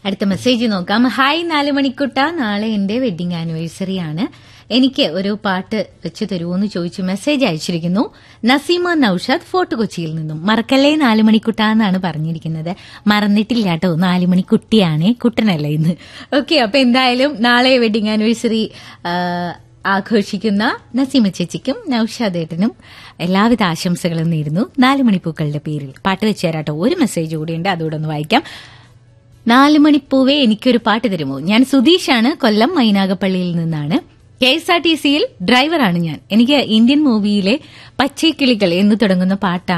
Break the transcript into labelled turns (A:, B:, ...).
A: അടുത്ത മെസ്സേജ് നോക്കാം ഹായ് നാല് മണിക്കുട്ട നാളെ എന്റെ വെഡിങ് ആനിവേഴ്സറി ആണ് എനിക്ക് ഒരു പാട്ട് വെച്ച് തരുമോന്ന് ചോദിച്ചു മെസ്സേജ് അയച്ചിരിക്കുന്നു നസീമ നൌഷാദ് ഫോർട്ട് കൊച്ചിയിൽ നിന്നും മറക്കല്ലേ നാല് മണിക്കുട്ട എന്നാണ് പറഞ്ഞിരിക്കുന്നത് മറന്നിട്ടില്ല കേട്ടോ നാല് മണിക്കുട്ടിയാണേ കുട്ടനല്ല ഇന്ന് ഓക്കെ അപ്പൊ എന്തായാലും നാളെ വെഡിങ് ആനിവേഴ്സറി ആഘോഷിക്കുന്ന നസീമ ചേച്ചിക്കും നൌഷാദ് ഏട്ടനും എല്ലാവിധ ആശംസകളും നേരുന്നു നാല് മണിപ്പൂക്കളുടെ പേരിൽ പാട്ട് വെച്ച് തരാട്ടോ ഒരു മെസ്സേജ് കൂടിയുണ്ട് അതുകൂടെ ഒന്ന് വായിക്കാം നാല് മണിപ്പൂവേ എനിക്കൊരു പാട്ട് തരുമോ ഞാൻ സുധീഷാണ് കൊല്ലം മൈനാഗപ്പള്ളിയിൽ നിന്നാണ് കെ എസ് ആർ ടി സിയിൽ ഡ്രൈവറാണ് ഞാൻ എനിക്ക് ഇന്ത്യൻ മൂവിയിലെ പച്ചക്കിളികൾ എന്ന് തുടങ്ങുന്ന പാട്ടാണ്